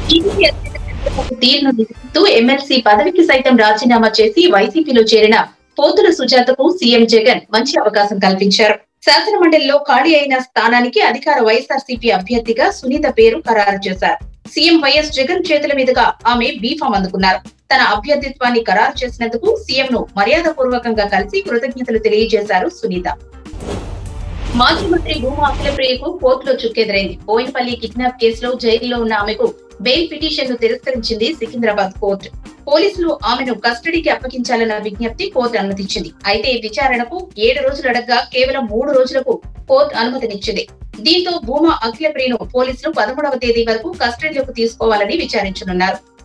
TDP అధినేత చంద్రబాబు తీరును నిరసిస్తూ ఎమ్మెల్సీ పదవికి సైతం రాజీనామా చేసి వైసీపీలో చేరిన పోతుల సుజాతకు సీఎం జగన్ మంచి అవకాశం కల్పించారు శాసన మండలిలో ఖాళీ అయిన స్థానానికి అధికార వైఎస్ఆర్సీపీ అభ్యర్థిగా సునీత పేరు ఖరారు చేశారు సీఎం వైఎస్ జగన్ చేతుల మీదుగా ఆమె బీఫామ్ అందుకున్నారు తన అభ్యర్థిత్వాన్ని ఖరారు చేసినందుకు సీఎం ను మర్యాద పూర్వకంగా కలిసి కృతజ్ఞతలు తెలియజేశారు సునీత మాజీ మంత్రి భూమా అఖిలప్రియకు కోర్టులో చుక్కెదురైంది బోయినపల్లి కిడ్నాప్ కేసులో జైలులో ఉన్న ఆమెకు బెయిల్ పిటిషన్ ను తిరస్కరించింది సికింద్రాబాద్ కోర్టు పోలీసులు ఆమెను కస్టడీకి అప్పగించాలన్న విజ్ఞప్తి కోర్టు అనుమతించింది అయితే విచారణకు ఏడు రోజులు అడగ్గా కేవలం మూడు రోజులకు కోర్టు అనుమతినిచ్చింది దీంతో భూమా అఖిలప్రియను పోలీసులు పదమూడవ తేదీ వరకు కస్టడీలోకి తీసుకోవాలని విచారించనున్నారు